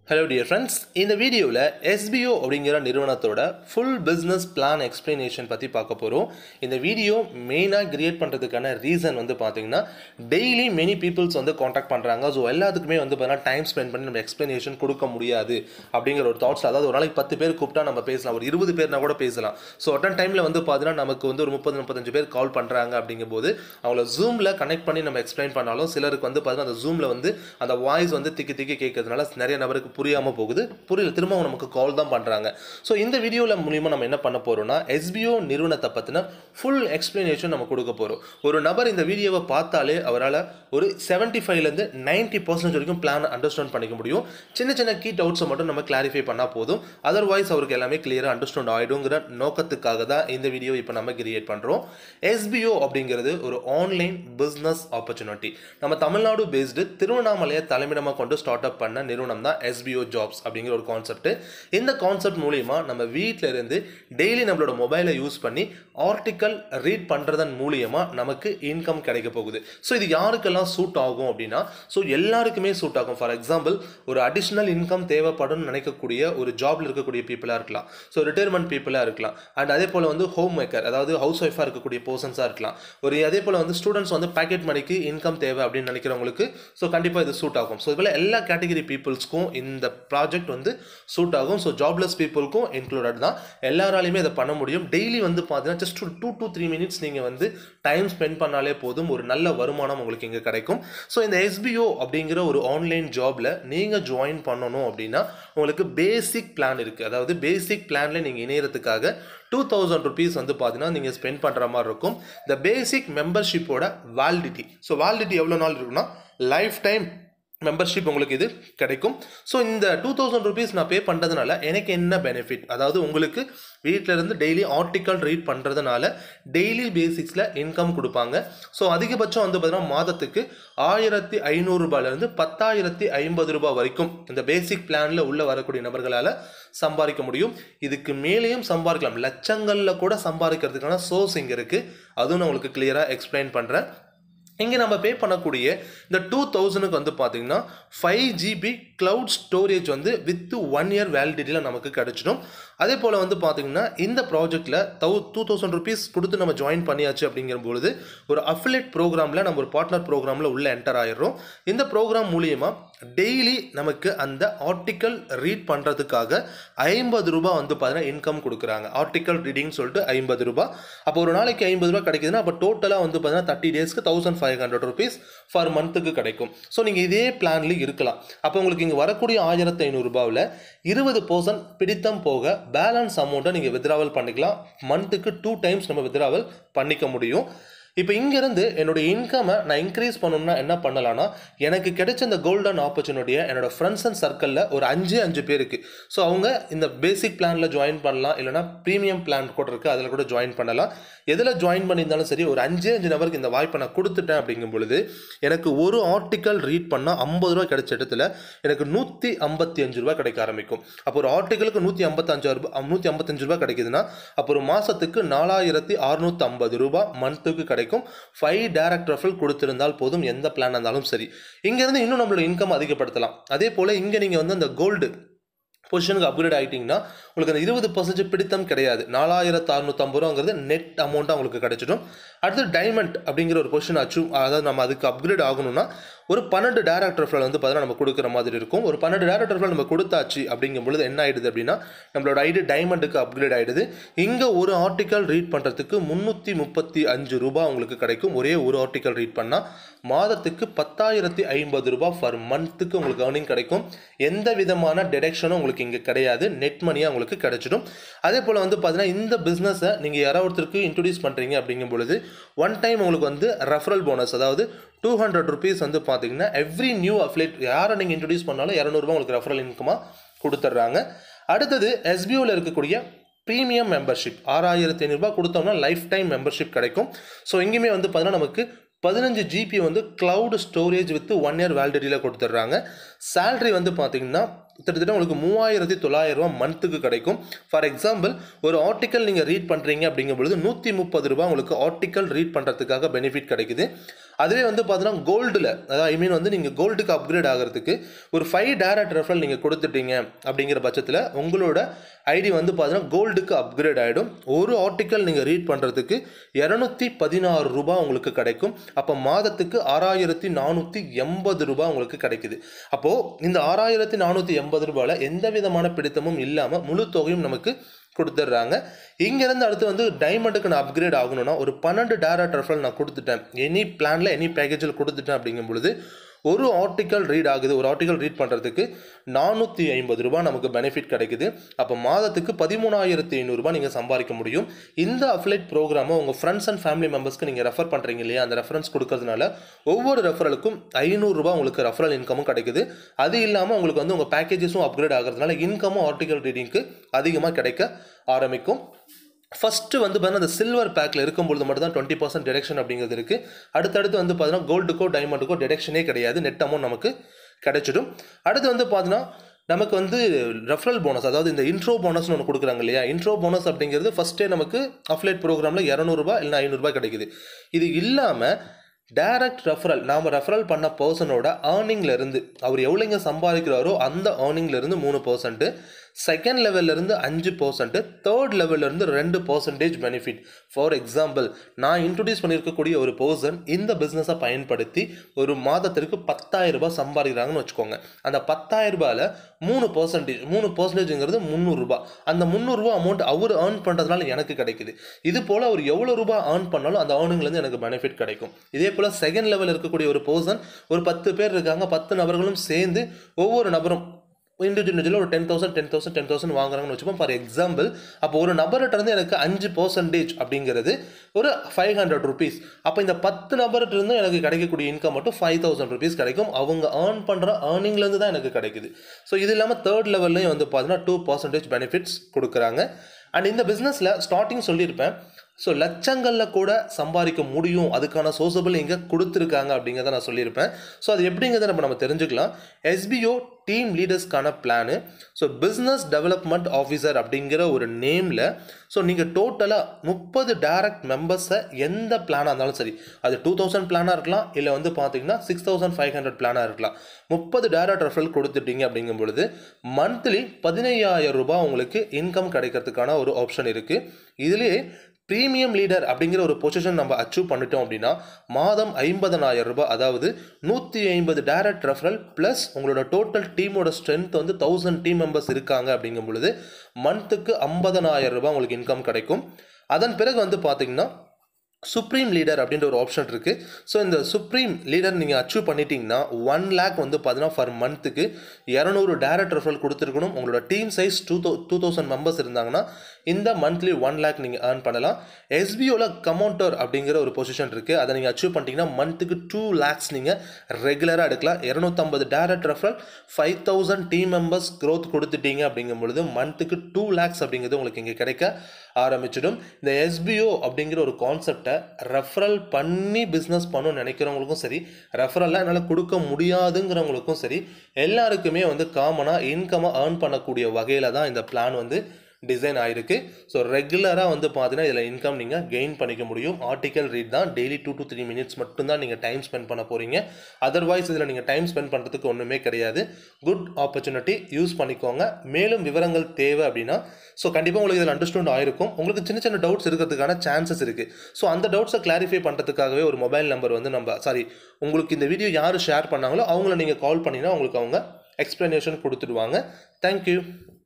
hello dear friends இந்த வீடியோவில் SPO அப்படிங்கிற நிறுவனத்தோட ஃபுல் பிஸ்னஸ் பிளான் எக்ஸ்பிளனேஷன் பற்றி பார்க்க போகிறோம் இந்த வீடியோ மெயினாக கிரியேட் பண்ணுறதுக்கான ரீசன் வந்து பார்த்தீங்கன்னா டெய்லி மெனி பீப்புள்ஸ் வந்து காண்டாக்ட் பண்ணுறாங்க ஸோ எல்லாத்துக்குமே வந்து பார்த்தீங்கன்னா டைம் ஸ்பெண்ட் பண்ணி நம்ம எக்ஸ்பிளனேஷன் கொடுக்க முடியாது அப்படிங்கிற ஒரு தாட்ஸ் அதாவது ஒரு நாளைக்கு பத்து பேர் கூப்பிட்டா நம்ம பேசலாம் ஒரு இருபது பேர்னா கூட பேசலாம் ஸோ அட்டன் டைமில் வந்து பார்த்தீங்கன்னா நமக்கு வந்து ஒரு முப்பது முப்பத்தஞ்சு பேர் கால் பண்ணுறாங்க அப்படிங்கும்போது அவங்கள ஜூமில் கனெக்ட் பண்ணி நம்ம எக்ஸ்பிளைன் பண்ணாலும் சிலருக்கு வந்து பார்த்தீங்கன்னா அந்த ஜூமில் வந்து அந்த வாய்ஸ் வந்து திக்கி திக்கி கேட்கறதுனால நிறைய நபருக்கு புரியாமல் போகுது புரியல திரும்ப அவங்க நமக்கு கால் தான் பண்ணுறாங்க ஸோ இந்த வீடியோவில் மூலியமாக நம்ம என்ன பண்ண போகிறோம்னா எஸ்பிஓ நிறுவனத்தை பற்றின ஃபுல் எக்ஸ்பிளனேஷன் நம்ம கொடுக்க போகிறோம் ஒரு நபர் இந்த வீடியோவை பார்த்தாலே அவரால் ஒரு செவன்ட்டி ஃபைவ்லேருந்து நைன்ட்டி பர்சன்ட் வரைக்கும் பிளான் அண்டர்ஸ்டாண்ட் பண்ணிக்க முடியும் சின்ன சின்ன கீ டவுட்ஸை மட்டும் நம்ம கிளாரிஃபை பண்ணால் போதும் அதர்வைஸ் அவருக்கு எல்லாமே கிளியராக அண்டர்ஸ்டாண்ட் ஆகிடுங்கிற நோக்கத்துக்காக தான் இந்த வீடியோ இப்போ நம்ம கிரியேட் பண்ணுறோம் எஸ்பிஓ அப்படிங்கிறது ஒரு ஆன்லைன் பிஸ்னஸ் ஆப்பர்ச்சுனிட்டி நம்ம தமிழ்நாடு பேஸ்டு திருவண்ணாமலையை தலைமையிடமாக கொண்டு ஸ்டார்ட் அப் பண்ண நிறுவனம் தான் எஸ்பிஓ ஜாப்ஸ் அப்படிங்கிற ஒரு கான்செப்ட் இந்த கான்செப்ட் மூலியமா நம்ம வீட்டில் இருந்து டெய்லி நம்மளோட மொபைலை யூஸ் பண்ணி ஆர்டிக்கல் ரீட் பண்ணுறதன் மூலியமா நமக்கு இன்கம் கிடைக்க போகுது ஸோ இது யாருக்கெல்லாம் சூட் ஆகும் அப்படின்னா ஸோ எல்லாருக்குமே சூட் ஆகும் ஃபார் எக்ஸாம்பிள் ஒரு அடிஷ்னல் இன்கம் தேவைப்படும் நினைக்கக்கூடிய ஒரு ஜாப்ல இருக்கக்கூடிய பீப்புளாக இருக்கலாம் ஸோ ரிட்டையர்மெண்ட் பீப்புளாக இருக்கலாம் அண்ட் அதே போல் வந்து ஹோம் மேக்கர் அதாவது ஹவுஸ் ஒய்ஃபாக இருக்கக்கூடிய பர்சன்ஸாக இருக்கலாம் ஒரு அதே போல் வந்து ஸ்டூடெண்ட்ஸ் வந்து பேக்கெட் மணிக்கு இன்கம் தேவை அப்படின்னு நினைக்கிறவங்களுக்கு ஸோ கண்டிப்பாக இது சூட் ஆகும் ஸோ இதுபோல் எல்லா கேட்டகரி பீப்புள்ஸ்க்கும் இந்த ப்ராஜெக்ட் வந்து சூட் ஆகும் ஸோ ஜாப்லெஸ் பீப்புளுக்கும் இன்க்ளூடட் தான் எல்லாராலையுமே இதை பண்ண முடியும் டெய்லி வந்து பார்த்தீங்கன்னா ஜஸ்ட் ஒரு டூ டு த்ரீ மினிட்ஸ் நீங்கள் வந்து டைம் ஸ்பெண்ட் பண்ணாலே போதும் ஒரு நல்ல வருமானம் உங்களுக்கு இங்கே கிடைக்கும் ஸோ இந்த எஸ்பிஓ அப்படிங்கிற ஒரு ஆன்லைன் ஜாபில் நீங்கள் ஜாயின் பண்ணணும் அப்படின்னா உங்களுக்கு பேசிக் பிளான் இருக்குது அதாவது பேசிக் பிளானில் நீங்கள் இணையறதுக்காக டூ தௌசண்ட் ருபீஸ் வந்து பார்த்தீங்கன்னா நீங்கள் ஸ்பெண்ட் பண்ணுற மாதிரி இருக்கும் இந்த பேசிக் மெம்பர்ஷிப்போட வேலிடிட்டி ஸோ வேலிடிட்டி எவ்வளோ நாள் இருக்குன்னா லைஃப் டைம் மெம்பர்ஷிப் உங்களுக்கு இது கிடைக்கும் ஸோ இந்த டூ தௌசண்ட் ருபீஸ் நான் பே பண்ணுறதுனால எனக்கு என்ன பெனிஃபிட் அதாவது உங்களுக்கு வீட்டில் இருந்து டெய்லி ஆர்டிக்கல் ரீட் பண்ணுறதுனால டெய்லி பேசிக்ஸில் இன்கம் கொடுப்பாங்க ஸோ அதிகபட்சம் வந்து பார்த்தீங்கன்னா மாதத்துக்கு ஆயிரத்தி ஐநூறுரூபாலேருந்து பத்தாயிரத்தி ஐம்பது ரூபாய் வரைக்கும் இந்த பேசிக் பிளானில் உள்ளே வரக்கூடிய நபர்களால் சம்பாதிக்க முடியும் இதுக்கு மேலேயும் சம்பாதிக்கலாம் லட்சங்களில் கூட சம்பாதிக்கிறதுக்கான சோர்ஸ் இங்கே இருக்குது அதுவும் நான் உங்களுக்கு கிளியராக எக்ஸ்பிளைன் பண்ணுறேன் இங்கே நம்ம பே பண்ணக்கூடிய இந்த டூ தௌசண்ட்க்கு வந்து பார்த்தீங்கன்னா ஃபைவ் ஜிபி க்ளவுட் ஸ்டோரேஜ் வந்து வித் ஒன் இயர் வேலிடிட்டியில் நமக்கு கிடச்சிடும் அதே போல் வந்து பார்த்தீங்கன்னா இந்த ப்ராஜெக்ட்டில் தௌ டூ தௌசண்ட் ருபீஸ் கொடுத்து நம்ம ஜாயின் பண்ணியாச்சு அப்படிங்கிற பொழுது ஒரு அஃபிலேட் ப்ரோக்ராமில் நம்ம ஒரு பார்ட்னர் ப்ரோக்ராமில் உள்ளே என்டர் ஆயிடுறோம் இந்த ப்ரோக்ராம் மூலியமாக டெய்லி நமக்கு அந்த ஆர்டிக்கல் ரீட் பண்ணுறதுக்காக ஐம்பது ரூபாய் வந்து பார்த்தீங்கன்னா இன்கம் கொடுக்குறாங்க ஆர்டிக்கல் ரீடிங் சொல்லிட்டு ஐம்பது ரூபாய் அப்போ ஒரு நாளைக்கு ஐம்பது ரூபாய் கிடைக்குதுன்னா அப்போ டோட்டலாக வந்து பார்த்தீங்கன்னா தேர்ட்டி டேஸ்க்கு thousand five hundred rupees for மந்த்துக்கு கிடைக்கும் ஸோ நீங்கள் இதே பிளான்லேயும் இருக்கலாம் அப்போ உங்களுக்கு இங்கே வரக்கூடிய ஆயிரத்தி ஐநூறுரூபாவில் இருபது பர்சன்ட் பிடித்தம் போக பேலன்ஸ் அமௌண்ட்டை நீங்கள் வித்ராவல் பண்ணிக்கலாம் மந்த்துக்கு டூ டைம்ஸ் நம்ம வித்ராவல் பண்ணிக்க முடியும் இப்போ இங்கேருந்து என்னுடைய இன்கமை நான் இன்க்ரீஸ் பண்ணணும்னா என்ன பண்ணலாம்னா எனக்கு கிடைச்ச இந்த கோல்டன் ஆப்பர்ச்சுனிட்டியை என்னோட ஃப்ரெண்ட்ஸ் அண்ட் சர்க்கிளில் ஒரு அஞ்சு அஞ்சு பேருக்கு ஸோ அவங்க இந்த பேசிக் பிளானில் ஜாயின் பண்ணலாம் இல்லைனா ப்ரீமியம் பிளான் கூட இருக்குது அதில் கூட ஜாயின் பண்ணலாம் எதில் ஜாயின் பண்ணியிருந்தாலும் சரி ஒரு அஞ்சு அஞ்சு நபருக்கு இந்த வாய்ப்பை நான் கொடுத்துட்டேன் அப்படிங்கும் பொழுது எனக்கு ஒரு ஆர்டிக்கல் ரீட் பண்ணால் ஐம்பது ரூபா கிடைச்ச இடத்துல எனக்கு நூற்றி ஐம்பத்தி அஞ்சு ரூபா கிடைக்க ஆரம்பிக்கும் அப்போ ஒரு ஆர்டிக்கலுக்கு நூற்றி ஐம்பத்தஞ்சு ரூபாய் நூற்றி ஐம்பத்தஞ்சு ரூபா கிடைக்குதுன்னா அப்போ ஒரு மாதத்துக்கு நாலாயிரத்தி அறுநூற்றி ஐம்பது ரூபா மந்த்துக்கு கிடைக்கும் ஃபைவ் டேரக்ட் ரெஃபல் கொடுத்திருந்தால் போதும் எந்த பிளான் இருந்தாலும் சரி இங்கேருந்து இன்னும் நம்மளோட இன்கம் அதிகப்படுத்தலாம் அதே போல் இங்கே நீங்கள் வந்து அந்த கோல்டு பொசிஷனுக்கு அப்கிரேட் ஆகிட்டிங்கன்னா உங்களுக்கு அந்த இருபது பர்சன்டேஜ் பிடித்தம் கிடையாது நாலாயிரத்து அறுநூத்தம்பது ரூபாங்கிறது நெட் அமௌண்ட்டாக உங்களுக்கு கிடைச்சிடும் அடுத்து டைமண்ட் அப்படிங்கிற ஒரு பொசிஷன் அச்சீவ் அதாவது நம்ம அதுக்கு அப்கிரேட் ஆகணும்னா ஒரு பன்னெண்டு டேரக்ட் ரெஃபரல் வந்து பார்த்தீங்கன்னா நம்ம கொடுக்குற மாதிரி இருக்கும் ஒரு பன்னெண்டு டேரக்ட் ரெஃபரல் நம்ம கொடுத்தாச்சு அப்படிங்கும் பொழுது என்ன ஆயிடுது அப்படின்னா நம்மளோட ஐடி டைமண்டுக்கு அப்கிரேட் ஆகிடுது இங்கே ஒரு ஆர்டிக்கல் ரீட் பண்ணுறதுக்கு முந்நூற்றி முப்பத்தி அஞ்சு ரூபாய் உங்களுக்கு கிடைக்கும் ஒரே ஒரு ஆர்டிக்கல் ரீட் பண்ணால் மாதத்துக்கு பத்தாயிரத்தி ஐம்பது ரூபாய் ஃபர் மந்த்துக்கு உங்களுக்கு ஏர்னிங் கிடைக்கும் எந்த விதமான டிடெக்ஷனும் உங்களுக்கு இங்கே கிடையாது நெட் மணியாக உங்களுக்கு கிடைச்சிடும் அதே போல் வந்து பார்த்தீங்கன்னா இந்த பிஸ்னஸை நீங்கள் யாராவது ஒருத்தருக்கு இன்ட்ரடியூஸ் பண்ணுறீங்க அப்படிங்கும் பொழுது ஒன் டைம் உங்களுக்கு வந்து ரெஃபரல் போனஸ் அதாவது டூ ஹண்ட்ரட் ருபீஸ் வந்து பார்த்தீங்கன்னா எவ்ரி நியூ அஃப்லேட் யாரை நீங்கள் இன்ட்ரடியூஸ் பண்ணாலும் இரநூறுபா உங்களுக்கு ரெஃபரல் இன்கமாக கொடுத்துட்றாங்க அடுத்தது எஸ்பிஓவில் இருக்கக்கூடிய ப்ரீமியம் மெம்பர்ஷிப் ஆறாயிரத்தி ஐநூறுரூபா கொடுத்தோம்னா லைஃப் டைம் மெம்பர்ஷிப் கிடைக்கும் ஸோ இங்கேயுமே வந்து பார்த்தீங்கன்னா நமக்கு பதினஞ்சு ஜிபி வந்து cloud storage with one year வேலிடிட்டியில் கொடுத்துட்றாங்க சேல்ரி வந்து பார்த்தீங்கன்னா கிட்டத்தட்ட உங்களுக்கு மூவாயிரத்தி தொள்ளாயிரம் ரூபா மந்த்துக்கு கிடைக்கும் ஃபார் எக்ஸாம்பிள் ஒரு ஆர்டிக்கல் நீங்கள் ரீட் பண்ணுறீங்க அப்படிங்கும் பொழுது நூற்றி முப்பது ரூபா உங்களுக்கு ஆர்டிக்கல் ரீட் பண்ணுறதுக்காக பெனிஃபிட் கிடைக்குது அதுவே வந்து பார்த்தீங்கன்னா கோல்டில் அதாவது ஐ மீன் வந்து நீங்கள் கோல்டுக்கு அப்கிரேட் ஆகிறதுக்கு ஒரு ஃபைவ் டேரக்ட் ரெஃபரல் நீங்கள் கொடுத்துட்டீங்க அப்படிங்கிற பட்சத்தில் உங்களோட ஐடி வந்து பார்த்தீங்கன்னா கோல்டுக்கு அப்கிரேட் ஆகிடும் ஒரு ஆர்டிக்கல் நீங்கள் ரீட் பண்ணுறதுக்கு இரநூத்தி பதினாறு ரூபாய் உங்களுக்கு கிடைக்கும் அப்போ மாதத்துக்கு ஆறாயிரத்தி நானூற்றி எண்பது ரூபாய் உங்களுக்கு கிடைக்குது அப்போது இந்த ஆறாயிரத்தி நானூற்றி எண்பது ரூபாயில் எந்த விதமான பிடித்தமும் இல்லாமல் முழு தொகையும் நமக்கு கொடுத்துட்றாங்க இங்கேருந்து அடுத்து வந்து டைமண்டுக்கு நான் அப்கிரேட் ஆகணும்னா ஒரு பன்னெண்டு டேரக்ட் ரெஃபரல் நான் கொடுத்துட்டேன் எனி பிளானில் எனி பேக்கேஜில் கொடுத்துட்டேன் அப்படிங்கும் பொழுது ஒரு ஆர்டிக்கல் ரீட் ஆகுது ஒரு ஆர்டிக்கல் ரீட் பண்ணுறதுக்கு நானூற்றி ஐம்பது ரூபாய் நமக்கு பெனிஃபிட் கிடைக்குது அப்போ மாதத்துக்கு பதிமூணாயிரத்தி ஐநூறுரூபா நீங்கள் சம்பாதிக்க முடியும் இந்த அஃப்லைட் ப்ரோக்ராமை உங்கள் ஃப்ரெண்ட்ஸ் அண்ட் ஃபேமிலி மெம்பர்ஸ்க்கு நீங்கள் ரெஃபர் பண்ணுறீங்க இல்லையா அந்த ரெஃபரன்ஸ் கொடுக்கறதுனால ஒவ்வொரு ரெஃபரலுக்கும் ஐநூறுரூபா உங்களுக்கு ரெஃபரல் இன்கமும் கிடைக்குது அது இல்லாமல் உங்களுக்கு வந்து உங்கள் பேக்கேஜஸும் அப்கிரேட் ஆகிறதுனால இன்கமும் ஆர்டிக்கல் ரீடிங்க்கு அதிகமாக கிடைக்க ஆரம்பிக்கும் ஃபஸ்ட்டு வந்து பார்த்தீங்கன்னா அந்த சில்வர் பேக்கில் இருக்கும்பொழுது மட்டும் தான் டுவெண்ட்டி பர்சன்ட் டிடக்ஷன் அப்படிங்கிறது இருக்குது அடுத்தடுத்து வந்து பார்த்தீங்கன்னா கோல்டுக்கோ டைமண்டுக்கோ டிடக்ஷனே கிடையாது நெட் அமௌண்ட் நமக்கு கிடைச்சிடும் அடுத்து வந்து பார்த்தீங்கன்னா நமக்கு வந்து ரெஃபரல் போனஸ் அதாவது இந்த இன்ட்ரோ போனஸ்னு ஒன்று கொடுக்குறாங்க இல்லையா இன்ட்ரோ போனஸ் அப்படிங்கிறது ஃபஸ்ட்டே நமக்கு அஃப்லைட் ப்ரோக்ராமில் இரநூறுபா இல்லை ஐநூறுரூபா கிடைக்குது இது இல்லாமல் டைரக்ட் ரெஃபரல் நாம் ரெஃபரல் பண்ண பர்சனோட ஏர்னிங்ல இருந்து அவர் எவ்வளோங்க சம்பாதிக்கிறாரோ அந்த ஏர்னிங்ல இருந்து மூணு பர்சன்ட்டு செகண்ட் லெவல்லேருந்து அஞ்சு பர்சன்ட்டு தேர்ட் லெவல்லேருந்து ரெண்டு பர்சன்டேஜ் பெனிஃபிட் ஃபார் எக்ஸாம்பிள் நான் இன்ட்ரடியூஸ் பண்ணியிருக்கக்கூடிய ஒரு பர்சன் இந்த பிஸ்னஸை பயன்படுத்தி ஒரு மாதத்திற்கு பத்தாயிரம் ரூபாய் சம்பாதிக்கிறாங்கன்னு வச்சுக்கோங்க அந்த பத்தாயிரம் ரூபாயில் மூணு பர்சன்டேஜ் மூணு பர்சன்டேஜுங்கிறது முந்நூறுரூபா அந்த முந்நூறுரூவா அமௌண்ட் அவர் ஏர்ன் பண்ணுறதுனால எனக்கு கிடைக்குது இது போல் அவர் எவ்வளோ ரூபாய் ஏர்ன் பண்ணாலும் அந்த ஏர்னிங்லேருந்து எனக்கு பெனிஃபிட் கிடைக்கும் இதே போல் செகண்ட் லெவல் இருக்கக்கூடிய ஒரு பர்சன் ஒரு பத்து பேர் இருக்காங்க பத்து நபர்களும் சேர்ந்து ஒவ்வொரு நபரும் இண்டிவிஜுவல் இண்டிவிஜுவல் ஒரு ten thousand ten thousand ten thousand வாங்குறாங்கன்னு வச்சுப்போம் ஃபார் எக்ஸாம்பிள் அப்போ ஒரு நபர்கிட்ட இருந்து எனக்கு அஞ்சு பர்சன்டேஜ் அப்படிங்கிறது ஒரு ஃபைவ் ஹண்ட்ரட் ருபீஸ் அப்போ இந்த பத்து நபர்கிட்ட இருந்து எனக்கு கிடைக்கக்கூடிய இன்கம் மட்டும் ஃபைவ் தௌசண்ட் ருபீஸ் கிடைக்கும் அவங்க ஏர்ன் பண்ணுற ஏர்னிங்லேருந்து தான் எனக்கு கிடைக்குது ஸோ இது இல்லாமல் தேர்ட் லெவல்லையும் வந்து பார்த்தீங்கன்னா டூ பர்சன்டேஜ் பெனிஃபிட்ஸ் கொடுக்குறாங்க அண்ட் இந்த பிஸ்னஸில் ஸ்டார்டிங் சொல்லியிருப்பேன் ஸோ லட்சங்களில் கூட சம்பாதிக்க முடியும் அதுக்கான சோர்சபிள் இங்கே கொடுத்துருக்காங்க அப்படிங்கிறத நான் சொல்லியிருப்பேன் ஸோ அது எப்படிங்கிறத நம்ம நம்ம தெரிஞ்சுக்கலாம் எஸ்பிஓ டீம் லீடர்ஸ்க்கான plan so business development officer அப்படிங்கிற ஒரு நேமில் ஸோ நீங்கள் டோட்டலாக முப்பது டைரக்ட் மெம்பர்ஸை எந்த பிளானாக இருந்தாலும் சரி அது டூ தௌசண்ட் பிளானாக இருக்கலாம் இல்லை வந்து பார்த்தீங்கன்னா சிக்ஸ் தௌசண்ட் ஃபைவ் ஹண்ட்ரட் பிளானாக இருக்கலாம் முப்பது டைரக்ட் ரெஃபரல் கொடுத்துட்டீங்க அப்படிங்கும் பொழுது மந்த்லி பதினையாயிரம் ரூபாய் உங்களுக்கு இன்கம் கிடைக்கிறதுக்கான ஒரு ஆப்ஷன் இருக்குது இதுலேயே ப்ரீமியம் லீடர் அப்படிங்கிற ஒரு பொசிஷன் நம்ம அச்சீவ் பண்ணிட்டோம் அப்படின்னா மாதம் ஐம்பதனாயிரம் ரூபாய் அதாவது நூற்றி ஐம்பது டைரக்ட் ரெஃபரல் ப்ளஸ் உங்களோட டோட்டல் டீமோட ஸ்ட்ரென்த் வந்து தௌசண்ட் டீம் மெம்பர்ஸ் இருக்காங்க அப்படிங்கும் பொழுது மந்த்துக்கு ஐம்பதனாயிரம் ரூபாய் உங்களுக்கு இன்கம் கிடைக்கும் அதன் பிறகு வந்து பார்த்தீங்கன்னா சுப்ரீம் லீடர் அப்படின்ற ஒரு ஆப்ஷன் இருக்குது ஸோ இந்த சுப்ரீம் லீடர் நீங்கள் அச்சீவ் பண்ணிட்டீங்கன்னா ஒன் லேக் வந்து பார்த்தீங்கன்னா ஃபர் மந்த்துக்கு இரநூறு டேரக்ட் ரெஃபரல் கொடுத்துருக்கணும் உங்களோட டீம் சைஸ் டூ தௌ டூ தௌசண்ட் மெம்பர்ஸ் இருந்தாங்கன்னா இந்த மந்த்லி ஒன் லேக் நீங்கள் ஏர்ன் பண்ணலாம் எஸ்பிஓவில் கமௌண்டர் அப்படிங்கிற ஒரு பொசிஷன் இருக்குது அதை நீங்கள் அச்சீவ் பண்ணிட்டீங்கன்னா மந்த்துக்கு டூ லேக்ஸ் நீங்கள் ரெகுலராக எடுக்கலாம் இரநூத்தம்பது direct referral five thousand team members growth கொடுத்துட்டீங்க அப்படிங்கும் பொழுது மந்த்துக்கு டூ லேக்ஸ் அப்படிங்கிறது உங்களுக்கு இங்கே கிடைக்க ஆரம்பிச்சிடும் இந்த எஸ்பிஓ அப்படிங்கிற ஒரு கான்செப்டை ரெஃபரல் பண்ணி பிஸ்னஸ் பண்ணணும்னு நினைக்கிறவங்களுக்கும் சரி ரெஃபரல்லாம் என்னால் கொடுக்க முடியாதுங்கிறவங்களுக்கும் சரி எல்லாருக்குமே வந்து காமனாக இன்கமாக ஏர்ன் பண்ணக்கூடிய வகையில் தான் இந்த பிளான் வந்து டிசைன் ஆயிருக்கு ஸோ ரெகுலராக வந்து பார்த்தீங்கன்னா இதில் இன்கம் நீங்கள் கெயின் பண்ணிக்க முடியும் ஆர்டிக்கல் ரீட் தான் daily two to three minutes மட்டும்தான் நீங்கள் டைம் ஸ்பெண்ட் பண்ண போகிறீங்க அதர்வைஸ் இதில் நீங்கள் டைம் ஸ்பெண்ட் பண்ணுறதுக்கு ஒன்றுமே கிடையாது குட் ஆப்பர்ச்சுனிட்டி யூஸ் பண்ணிக்கோங்க மேலும் விவரங்கள் தேவை அப்படின்னா ஸோ கண்டிப்பாக உங்களுக்கு இதில் அண்டர்ஸ்டாண்ட் ஆயிருக்கும் உங்களுக்கு சின்ன சின்ன டவுட்ஸ் இருக்கிறதுக்கான சான்சஸ் இருக்குது ஸோ அந்த டவுட்ஸை கிளாரிஃபை பண்ணுறதுக்காகவே ஒரு மொபைல் நம்பர் வந்து நம்ம சாரி உங்களுக்கு இந்த வீடியோ யார் ஷேர் பண்ணாங்களோ அவங்கள நீங்கள் கால் பண்ணிங்கன்னா உங்களுக்கு அவங்க எக்ஸ்ப்ளனேஷன் கொடுத்துடுவாங்க தேங்க்யூ